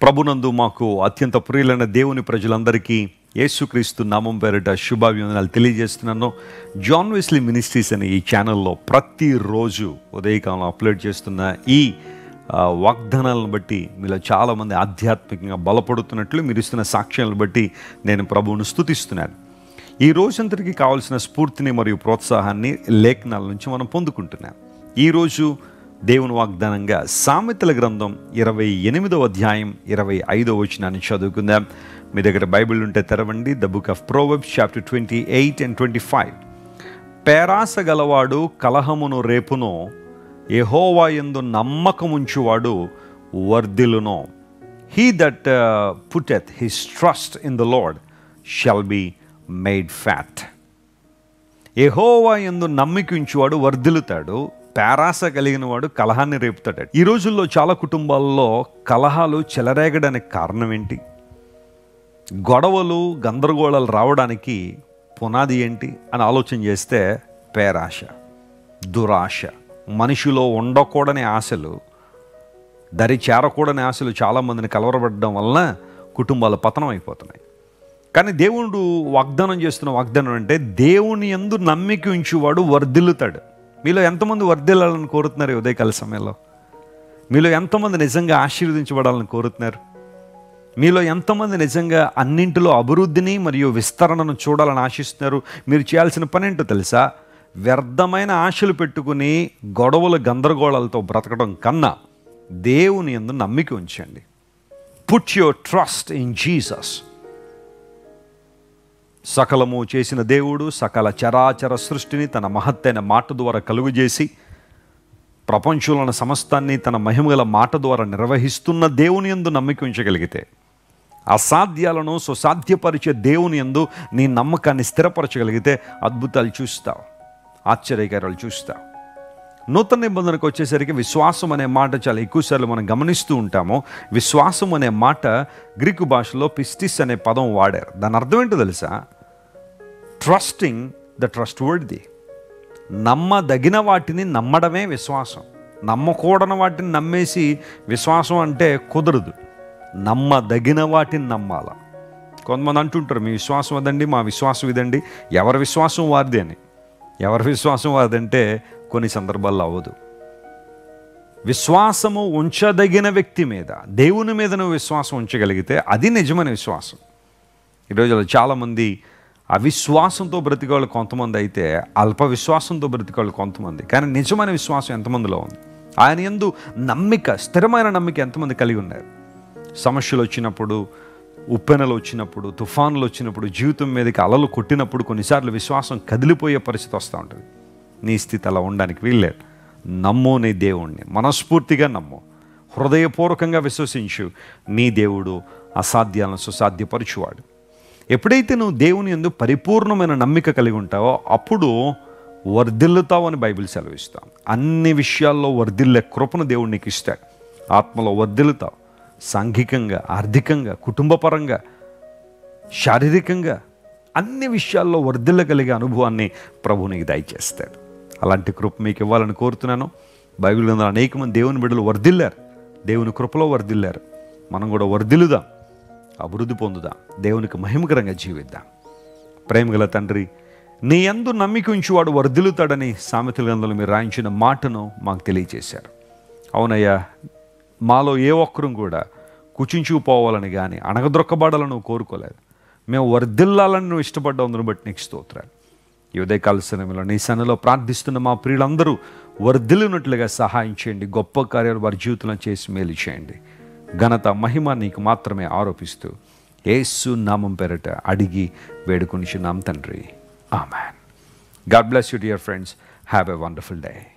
ప్రభునందు మాకు అత్యంత ప్రియులైన దేవుని ప్రజలందరికీ యేసుక్రీస్తు నామం పేరిట శుభాభివందనాలు తెలియజేస్తున్నాను జాన్ వెస్లీ మినిస్ట్రీస్ అనే ఈ ఛానల్లో ప్రతిరోజు ఉదయకాలంలో అప్లోడ్ చేస్తున్న ఈ ఆ, వాగ్దానాలను బట్టి మీలో చాలామంది ఆధ్యాత్మికంగా బలపడుతున్నట్లు మీరు ఇస్తున్న సాక్ష్యాలను బట్టి నేను ప్రభువును స్తుతిస్తున్నాను ఈ రోజంతటికి కావాల్సిన స్ఫూర్తిని మరియు ప్రోత్సాహాన్ని లేఖనాల నుంచి మనం పొందుకుంటున్నాం ఈరోజు దేవుని వాగ్దానంగా సామెతల గ్రంథం ఇరవై ఎనిమిదవ అధ్యాయం ఇరవై ఐదవ వచనాన్ని చదువుకుందాం మీ దగ్గర బైబిల్ ఉంటే తెరవండి the book of proverbs chapter twenty eight and twenty five పేరాస గలవాడు కలహమును రేపును యెహోవా యందు నమ్మకముంచువాడు వర్ధిల్లును he that putteth his trust in the lord shall be made fat యెహోవా యందు నమ్మికించువాడు వర్ధిల్లుతాడు పేరాస కలిగిన వాడు కలహాన్ని రేపుతాడు ఈ రోజుల్లో చాలా కుటుంబాల్లో కలహాలు చెలరేగడానికి కారణం ఏంటి గొడవలు గందరగోళాలు రావడానికి పునాది ఏంటి అని ఆలోచన చేస్తే పేరాశ దురాశ మనిషిలో ఉండకూడని ఆశలు దరి చేరకూడని ఆశలు చాలామందిని కలవరపడడం వలన కుటుంబాలు పతనం అయిపోతున్నాయి కానీ దేవుడు వాగ్దానం చేస్తున్న వాగ్దానం అంటే దేవుని ఎందు నమ్మిక ఉంచువాడు వర్ధిల్లుతాడు మీలో ఎంతమంది వర్ధిల్లాలని కోరుతున్నారు ఈ ఉదయకాల సమయంలో మీలో ఎంతమంది నిజంగా ఆశీర్వదించబడాలని కోరుతున్నారు మీలో ఎంతమంది నిజంగా అన్నింటిలో అభివృద్ధిని మరియు విస్తరణను చూడాలని ఆశిస్తున్నారు మీరు చేయాల్సిన పని ఏంటో తెలుసా వ్యర్థమైన ఆశలు పెట్టుకుని గొడవల గందరగోళాలతో బ్రతకడం కన్నా దేవుని ఎందు నమ్మిక ఉంచండి put your trust in Jesus సకలము చేసిన దేవుడు సకల చరాచర సృష్టిని తన మహత్తైన మాట ద్వారా కలుగుజేసి ప్రపంచంలోని సమస్తాన్ని తన మహిమగల మాట ద్వారా నిర్వహిస్తున్న దేవుని యందు నమ్మిక ఉంచగలిగితే అసాధ్యాలను సుసాధ్యపరిచే దేవుని యందు నీ నమ్మకాన్ని స్థిరపరచగలిగితే అద్భుతాలు చూస్తావు ఆశ్చర్యకరాలు చూస్తావు నూతన నిబంధనకు వచ్చేసరికి విశ్వాసం అనే మాట చాలా ఎక్కువసార్లు మనం గమనిస్తూ ఉంటాము విశ్వాసం అనే మాట గ్రీకు భాషలో పిస్టిస్ అనే పదం వాడారు దాని అర్థం ఏంటో తెలుసా ట్రస్టింగ్ ద ట్రస్ట్ వర్డ్ది నమ్మదగిన వాటిని నమ్మడమే విశ్వాసం నమ్మకూడని వాటిని నమ్మేసి విశ్వాసం అంటే కుదరదు నమ్మదగిన వాటిని నమ్మాల కొంతమంది అంటుంటారు మీ విశ్వాసం అదండి మా విశ్వాసం ఇదండి ఎవరి విశ్వాసం వారిది అని ఎవరి విశ్వాసం వారిదంటే కొన్ని సందర్భాల్లో అవ్వదు విశ్వాసము ఉంచదగిన వ్యక్తి మీద దేవుని మీద నువ్వు విశ్వాసం ఉంచగలిగితే అది నిజమైన విశ్వాసం ఈరోజు చాలామంది అవిశ్వాసంతో బ్రతికేవాళ్ళు కొంతమంది అయితే అల్ప విశ్వాసంతో బ్రతికేవాళ్ళు కొంతమంది కానీ నిజమైన విశ్వాసం ఎంతమందిలో ఉంది ఆయన ఎందు నమ్మిక స్థిరమైన నమ్మిక ఎంతమంది కలిగి ఉన్నారు సమస్యలు వచ్చినప్పుడు ఉప్పెనలు వచ్చినప్పుడు తుఫానులు వచ్చినప్పుడు జీవితం మీదకి అలలు కొట్టినప్పుడు కొన్నిసార్లు విశ్వాసం కదిలిపోయే పరిస్థితి వస్తూ ఉంటుంది నీ స్థితి అలా ఉండడానికి వీల్లేదు నమ్ము నీ దేవుణ్ణి మనస్ఫూర్తిగా నమ్ము హృదయపూర్వకంగా విశ్వసించు నీ దేవుడు అసాధ్యాలను సుసాధ్యపరచువాడు ఎప్పుడైతే నువ్వు దేవుని ఎందు పరిపూర్ణమైన నమ్మిక కలిగి ఉంటావో అప్పుడు వర్ధిల్లుతావు అని బైబిల్ సెలవిస్తాం అన్ని విషయాల్లో వర్ధిల్లే కృపను దేవుడు నీకు ఇస్తాడు ఆత్మలో వర్ధిల్లుతావు సాంఘికంగా ఆర్థికంగా కుటుంబపరంగా శారీరకంగా అన్ని విషయాల్లో వర్ధిల్లగలిగే అనుభవాన్ని ప్రభు నీకు దయచేస్తాడు అలాంటి కృప మీకు ఇవ్వాలని కోరుతున్నాను బైబిల్ గ్రంథంలో అనేక మంది దేవుని బిడ్డలు వర్ధిల్లారు దేవుని కృపలో వర్ధిల్లారు మనం కూడా వర్ధిల్లుదాం అభివృద్ధి పొందుదాం దేవునికి మహిమకరంగా జీవిద్దాం ప్రేమగల తండ్రి నీ యందు నమ్మిక ఉంచువాడు వర్ధిల్లుతాడని సామెతల గ్రంథంలో మీరు రాయించిన మాటను మాకు తెలియజేశారు అవునయ్యా మాలో ఏ ఒక్కరూ కూడా కుచించుకుపోవాలని కానీ అణగదొక్కబడాలని నువ్వు కోరుకోలేదు మేము వర్ధిల్లాలని నువ్వు ఇష్టపడ్డావు అందును బట్టి నీకు స్తోత్రాలు ఈ ఉదయకాల సమయంలో నీ సన్నిలో ప్రార్థిస్తున్న మా ప్రియులందరూ వర్ధిల్లినట్లుగా సహాయం చేయండి గొప్ప కార్యాలు వారి జీవితంలో చేసి మేలు చేయండి ఘనత మహిమ నీకు మాత్రమే ఆరోపిస్తూ ఏసు నామం పేరట అడిగి వేడుకొనిచున్నాం తండ్రి amen God bless you dear friends have a wonderful day